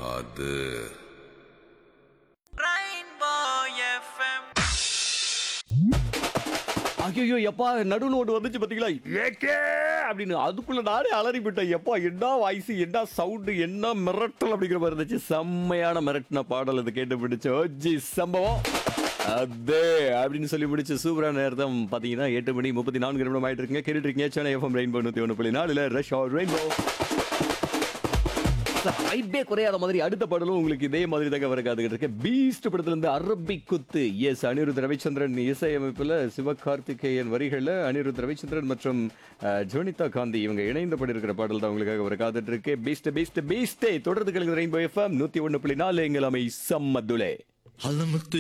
அது ஐயோ எப்பா நடுவில் ஒன்று வந்துச்சு பார்த்தீங்களா ஏக்கே அப்படின்னு அதுக்குள்ள நானே அலறி விட்டேன் எப்பா என்ன வாய்ஸ் என்ன சவுண்டு என்ன மிரட்டல் அப்படிங்கிற மாதிரி இருந்துச்சு செம்மையான மிரட்டின பாடல் அது கேட்டு பிடிச்ச ஜி சம்பவம் அதே அப்படின்னு சொல்லி முடிச்சு சூப்பரான நேரத்தம் பார்த்தீங்கன்னா எட்டு மணி முப்பத்தி நான்கு நிமிடம் ஆயிட்டு இருக்குங்க கேட்டுட்டு இருக்கீங்க சென்னை எஃப்எம் ரெயின்போ நூற்றி ஒன்று புள்ளி நாலுல ரஷ் ரெயின்போ ஹைப்பே குறையாத மாதிரி அடுத்த பாடலும் உங்களுக்கு இதே மாதிரி தாங்க வர காத்துக்கிட்டு இருக்கு பீஸ்ட் படத்துல இருந்து அரபிக் குத்து எஸ் அனிருத் ரவிச்சந்திரன் இசையமைப்புல சிவகார்த்திகேயன் வரிகள்ல அனிருத் ரவிச்சந்திரன் மற்றும் அஹ், ஜோனிதா காந்தி இவங்க இணைந்த படம் இருக்கிற பாடல் தான் உங்களுக்காக வர காத்துட்டு இருக்கு பீஸ்ட் பீஸ்ட் பீஸ்டே தொடர்ந்து கலந்து ரெயின்போ எஃப்எம் நூத்தி ஒன்று புள்ளி நாலு எங்கள் அமை சம்மதுலே அலமுத்து